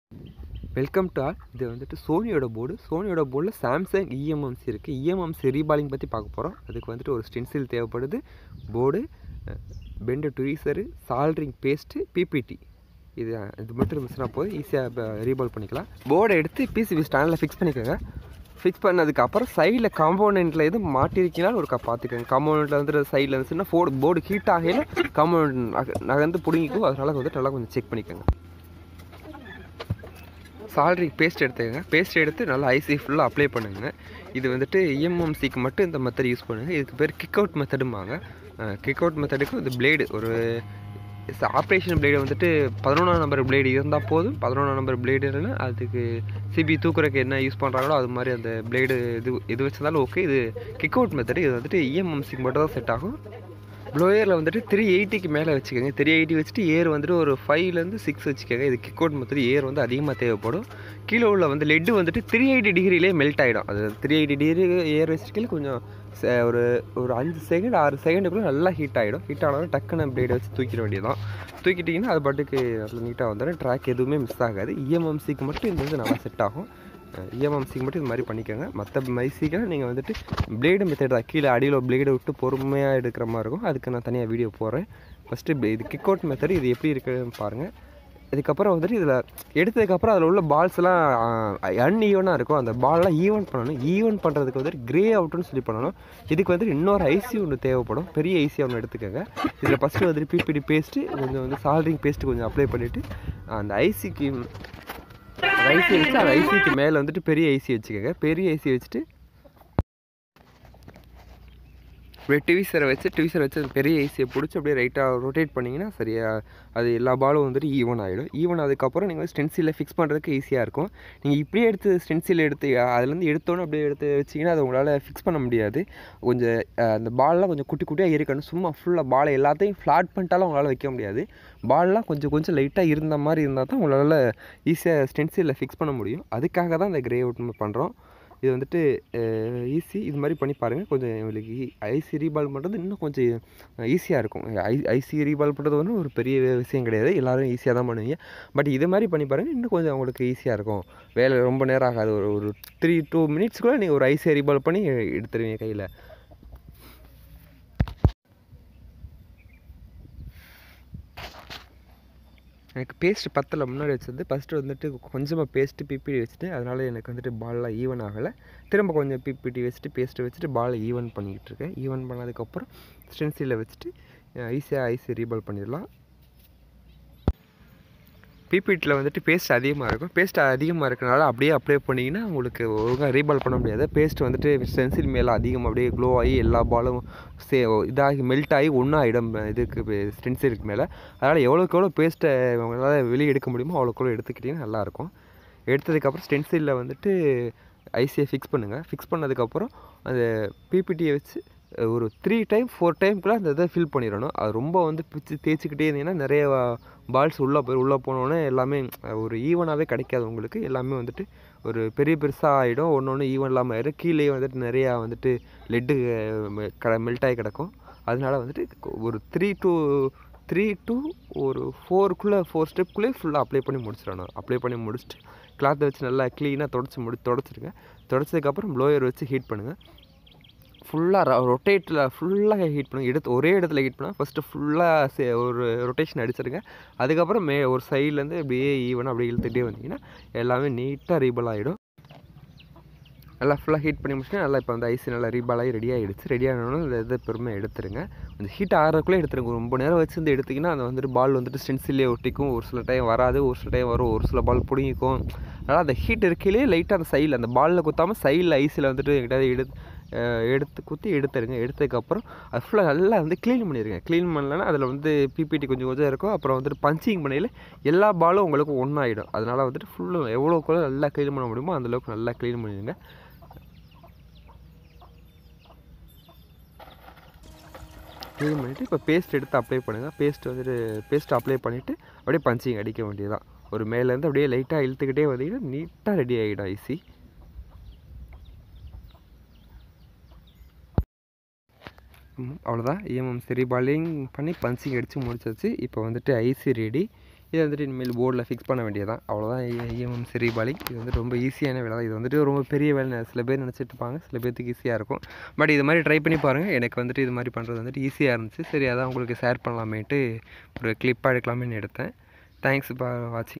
welcome to all இது வந்துட்டு சோனியோட board சோனியோட போர்டில் சாம்சங் இஎம்எம்சி இருக்குது இஎம்எம்சி ரீபாலிங் பற்றி பார்க்க போகிறோம் அதுக்கு வந்துட்டு ஒரு ஸ்டென்சில் தேவைப்படுது board bend tweezer soldering paste பிபிடி இது இது மட்டும் மிஸ்னா போது ஈஸியாக ரீபால் பண்ணிக்கலாம் போர்டை எடுத்து பிசிபி ஸ்டாண்டில் ஃபிக்ஸ் பண்ணிக்கோங்க ஃபிக்ஸ் பண்ணதுக்கப்புறம் சைடில் காம்பவுண்டில் எதுவும் மாட்டிருக்கீங்கனாலும் ஒரு பார்த்துக்கோங்க காம்பவுண்டில் வந்துட்டு சைடில் இருந்துச்சுன்னா ஃபோர்டு போர்டு ஹீட் ஆகையில் காம்பவுண்ட் நகர்ந்து பிடுங்கிக்கும் அதனால் வந்துட்டு நல்லா கொஞ்சம் செக் பண்ணிக்கோங்க சால்ரி பேஸ்ட் எடுத்துக்கங்க பேஸ்ட் எடுத்து நல்லா ஐசி ஃபுல்லாக அப்ளை பண்ணுங்க இது வந்துட்டு இஎம்எம்சிக்கு மட்டும் இந்த மெத்தட் யூஸ் பண்ணுங்கள் இதுக்கு பேர் கிக் அவுட் மெத்தடும்பாங்க கிக் அவுட் மெத்தடுக்கு இந்த பிளேடு ஒரு ஆப்ரேஷன் பிளேடு வந்துட்டு பதினொன்றாம் நம்பர் பிளேடு இருந்தால் போதும் பதினொன்றாம் நம்பர் பிளேடு இல்லைன்னா அதுக்கு சிபி தூக்குறதுக்கு என்ன யூஸ் பண்ணுறாங்களோ அது மாதிரி அந்த பிளேடு இது இது வச்சிருந்தாலும் ஓகே இது கிக் அவுட் மெத்தடு இது வந்துட்டு இஎம்எம்சிக்கு மட்டும் தான் செட் ஆகும் ப்ளோயரில் வந்துட்டு த்ரீ எயிட்டிக்கு மேலே வச்சுக்கோங்க த்ரீ எயிட்டி வச்சுட்டு ஏர் வந்துட்டு ஒரு ஃபைவ்லேருந்து சிக்ஸ் வச்சுக்கோங்க இது கிக் அவுட் மெத்தட் ஏர் வந்து அதிகமாக தேவைப்படும் கீழே உள்ள வந்து லெட்டு வந்துட்டு த்ரீ எயிட்டி டிகிரிலே மெல்ட் ஆகிடும் அது த்ரீ எயிட்டி டிகிரி ஏர் வச்சுட்டு கொஞ்சம் ஒரு ஒரு அஞ்சு செகண்ட் ஆறு செகண்டுக்குள்ளே நல்லா ஹீட் ஆகிடும் ஹீட் ஆனாலும் டக்குன்னு பிளேடை வச்சு தூக்கிட வேண்டியதான் தூக்கிட்டிங்கன்னா அது பாட்டுக்கு நல்லா நீட்டாக வந்துடும் ட்ராக் எதுவுமே மிஸ் ஆகாது இஎம்எம்சிக்கு மட்டும் இந்த வந்து நல்லா செட் ஆகும் இஎம்எம்சிக்கு மட்டும் இது மாதிரி பண்ணிக்கோங்க மற்ற மைசிக்கெல்லாம் நீங்கள் வந்துட்டு பிளேடு மெத்தட் தான் கீழே அடியில் பிளேடை விட்டு பொறுமையாக எடுக்கிற மாதிரி இருக்கும் அதுக்கு நான் தனியாக வீடியோ போடுறேன் ஃபஸ்ட்டு இது கிக் அவுட் மெத்தட் இது எப்படி இருக்குதுன்னு பாருங்கள் இதுக்கப்புறம் வந்துட்டு இதில் எடுத்ததுக்கப்புறம் அதில் உள்ள பால்ஸ்லாம் அன்ஈவனாக இருக்கும் அந்த பால்லாம் ஈவன் பண்ணணும் ஈவன் பண்ணுறதுக்கு வந்துட்டு கிரே அவுட்டுன்னு சொல்லி பண்ணணும் இதுக்கு வந்துட்டு இன்னொரு ஐசி ஒன்று தேவைப்படும் பெரிய ஐசி ஒன்று எடுத்துக்கோங்க இதில் ஃபஸ்ட்டு வந்துட்டு பிபிடி பேஸ்ட்டு கொஞ்சம் வந்து சால்ட்ரிங் பேஸ்ட்டு கொஞ்சம் அப்ளை பண்ணிவிட்டு அந்த ஐசிக்கு ஐசி வச்சு அந்த ஐசிக்கு மேலே வந்துட்டு பெரிய ஐசி வச்சுக்கோங்க பெரிய ஐசி வச்சுட்டு அப்படியே டிவிசரை வச்சு டிவிசரை வச்சு அது பெரிய ஐசியை பிடிச்சி அப்படியே ரைட்டாக ரொட்டேட் பண்ணிங்கன்னா சரியாக அது எல்லா பாலும் வந்துட்டு ஈவன் ஆகிடும் ஈவன் அதுக்கப்புறம் நீங்கள் ஸ்டென்சிலில் ஃபிக்ஸ் பண்ணுறதுக்கு ஈஸியாக இருக்கும் நீங்கள் இப்படியே எடுத்து ஸ்டென்சில் எடுத்து அதுலேருந்து எடுத்தோன்னு அப்படியே எடுத்து வச்சிங்கன்னா அது உங்களால் ஃபிக்ஸ் பண்ண முடியாது கொஞ்சம் அந்த பால்லாம் கொஞ்சம் குட்டி குட்டியாக இருக்கணும் சும்மா ஃபுல்லாக பாலை எல்லாத்தையும் ஃப்ளாட் பண்ணிட்டாலும் உங்களால் வைக்க முடியாது பால்லாம் கொஞ்சம் கொஞ்சம் லைட்டாக இருந்த மாதிரி இருந்தால் தான் உங்களால் ஈஸியாக ஸ்டென்சிலில் ஃபிக்ஸ் பண்ண முடியும் அதுக்காக தான் இந்த கிரே அவுட் நம்ம பண்ணுறோம் இது வந்துட்டு ஈஸி இது மாதிரி பண்ணி பாருங்கள் கொஞ்சம் உங்களுக்கு ஐசி ரீபால் பண்ணுறது இன்னும் கொஞ்சம் ஈஸியாக இருக்கும் ஐ ஐசி ரீபால் பண்ணுறது வந்து ஒரு பெரிய விஷயம் கிடையாது எல்லோரும் ஈஸியாக தான் பண்ணுவீங்க பட் இது மாதிரி பண்ணி பாருங்கள் இன்னும் கொஞ்சம் உங்களுக்கு ஈஸியாக இருக்கும் வேலை ரொம்ப நேரம் ஆகாது ஒரு ஒரு த்ரீ டூ மினிட்ஸ்க்குள்ளே நீங்கள் ஒரு ஐசியை ரீபால் பண்ணி எடுத்துருவீங்க கையில் எனக்கு பேஸ்ட்டு பத்தில் முன்னாடி வச்சது ஃபஸ்ட்டு வந்துட்டு கொஞ்சமாக பேஸ்ட்டு பிபிடி வச்சுட்டு அதனால் எனக்கு வந்துட்டு பால்லாம் ஈவன் ஆகலை திரும்ப கொஞ்சம் பிபிடி வச்சுட்டு பேஸ்ட்டு வச்சுட்டு பாலை ஈவன் பண்ணிக்கிட்டு இருக்கேன் ஈவன் பண்ணதுக்கப்புறம் ஸ்டென்சிலில் வச்சுட்டு ஈஸியாக ஐசி ரீபால் பண்ணிடலாம் பிபிடியில் வந்துட்டு பேஸ்ட் அதிகமாக இருக்கும் பேஸ்ட் அதிகமாக இருக்கனால அப்படியே அப்ளை பண்ணிங்கன்னா உங்களுக்கு ஒழுங்காக ரீபால் பண்ண முடியாது பேஸ்ட் வந்துட்டு ஸ்டென்சில் மேலே அதிகமாக அப்படியே க்ளோ ஆகி எல்லா பாலும் சே இதாகி மெல்ட் ஆகி ஒன்றா இடம் இதுக்கு ஸ்டென்சிலுக்கு மேலே அதனால் எவ்வளோக்கு எவ்வளோ பேஸ்ட்டை உங்களால் வெளியே எடுக்க முடியுமோ அவ்வளோக்கு எவ்வளோ எடுத்துக்கிட்டிங்கன்னா நல்லாயிருக்கும் எடுத்ததுக்கப்புறம் ஸ்டென்சிலில் வந்துட்டு ஐசியை ஃபிக்ஸ் பண்ணுங்கள் ஃபிக்ஸ் பண்ணதுக்கப்புறம் அந்த பிபிடியை வச்சு ஒரு த்ரீ டைம் ஃபோர் டைம்க்குள்ளே அந்த இதை ஃபில் பண்ணிடணும் அது ரொம்ப வந்து பிச்சு தேய்ச்சிக்கிட்டே இருந்தீங்கன்னா நிறைய பால்ஸ் உள்ளே போய் உள்ளே போனோடனே எல்லாமே ஒரு ஈவனாகவே கிடைக்காது உங்களுக்கு எல்லாமே வந்துட்டு ஒரு பெரிய பெருசாக ஆகிடும் ஒன்று ஒன்று ஈவன் இல்லாமல் ஆகிடும் கீழே வந்துட்டு நிறையா வந்துட்டு லெட்டு க மெல்ட் ஆகி கிடக்கும் அதனால வந்துட்டு ஒரு த்ரீ டூ த்ரீ டூ ஒரு ஃபோருக்குள்ளே ஃபோர் ஸ்டெப்புக்குள்ளே ஃபுல்லாக அப்ளை பண்ணி முடிச்சிடணும் அப்ளை பண்ணி முடிச்சுட்டு கிளாத்தை வச்சு நல்லா க்ளீனாக தொடச்சி முடி தொடச்சிடுங்க தொடச்சதுக்கப்புறம் ப்ளோயர் வச்சு ஹீட் பண்ணுங்கள் ஃபுல்லாக ரொட்டேட்டில் ஃபுல்லாக ஹீட் பண்ணுங்க எடுத்து ஒரே இடத்துல ஹீட் பண்ணால் ஃபஸ்ட்டு ஃபுல்லாக சே ஒரு ரொட்டேஷன் அடிச்சிருங்க அதுக்கப்புறம் மே ஒரு சைட்லேருந்து அப்படியே ஈவனாக அப்படியே இழுத்துகிட்டே வந்தீங்கன்னா எல்லாமே நீட்டாக ரீபால் ஆகிடும் நல்லா ஃபுல்லாக ஹீட் பண்ணி முடிச்சுட்டு நல்லா இப்போ வந்து ஐசி நல்லா ரீபால் ஆகி ரெடி ஆகிடுச்சு ரெடி ஆகணும் இந்த இதை பெருமை எடுத்துருங்க கொஞ்சம் ஹீட் ஆகிறக்குள்ளே எடுத்துருங்க ரொம்ப நேரம் வச்சுருந்து எடுத்திங்கன்னா அந்த வந்துட்டு பால் வந்துட்டு ஸ்டென்சிலே ஒட்டிக்கும் ஒரு சில டைம் வராது ஒரு சில டைம் வரும் ஒரு சில பால் பிடிங்கிக்கும் அதனால் அந்த ஹீட் இருக்கையிலே லைட்டாக அந்த சைடில் அந்த பாலில் குத்தாமல் சைடில் ஐஸில் வந்துட்டு எங்கிட்டாவது எடுத்து எடுத்து குத்தி எடுத்துருங்க எடுத்ததுக்கப்புறம் அது ஃபுல்லாக நல்லா வந்து க்ளீன் பண்ணிடுங்க க்ளீன் பண்ணலன்னா அதில் வந்து பிபிடி கொஞ்சம் கொஞ்சம் இருக்கும் அப்புறம் வந்துட்டு பஞ்சிங் பண்ணையில் எல்லா பாலும் உங்களுக்கு ஒன்றாயிடும் அதனால் வந்துட்டு ஃபுல்லும் எவ்வளோக்குள்ள நல்லா க்ளீன் பண்ண முடியுமோ அந்தளவுக்கு நல்லா க்ளீன் பண்ணிடுங்க க்ளீன் பண்ணிவிட்டு இப்போ பேஸ்ட் எடுத்து அப்ளை பண்ணுங்கள் பேஸ்ட் வந்துட்டு பேஸ்ட் அப்ளை பண்ணிவிட்டு அப்படியே பஞ்சிங் அடிக்க வேண்டியதுதான் ஒரு மேலேருந்து அப்படியே லைட்டாக இழுத்துக்கிட்டே வந்தீங்கன்னா நீட்டாக ரெடி ஆகிடும் ஐசி அவ்வளோதான் இஎம்எம் சரி பாலிங் பண்ணி பஞ்சிங் அடித்து முடிச்சாச்சு இப்போ வந்துட்டு ஐசி ரெடி இதை வந்துட்டு இனிமேல் போர்டில் ஃபிக்ஸ் பண்ண வேண்டியதான் அவ்வளோதான் இஎம்எம்சி ரீபாலிங் இது வந்துட்டு ரொம்ப ஈஸியான வேலை தான் இது வந்துட்டு ரொம்ப பெரிய வேலை சில பேர் நினச்சிட்டு இருப்பாங்க சில பேர்த்துக்கு ஈஸியாக இருக்கும் பட் இது மாதிரி ட்ரை பண்ணி பாருங்கள் எனக்கு வந்துட்டு இது மாதிரி பண்ணுறது வந்துட்டு ஈஸியாக இருந்துச்சு சரி அதான் உங்களுக்கு ஷேர் பண்ணலாமேட்டு ஒரு கிளிப்பாக எடுக்கலாமேன்னு எடுத்தேன் தேங்க்ஸ் ஃபார் வாட்சிங்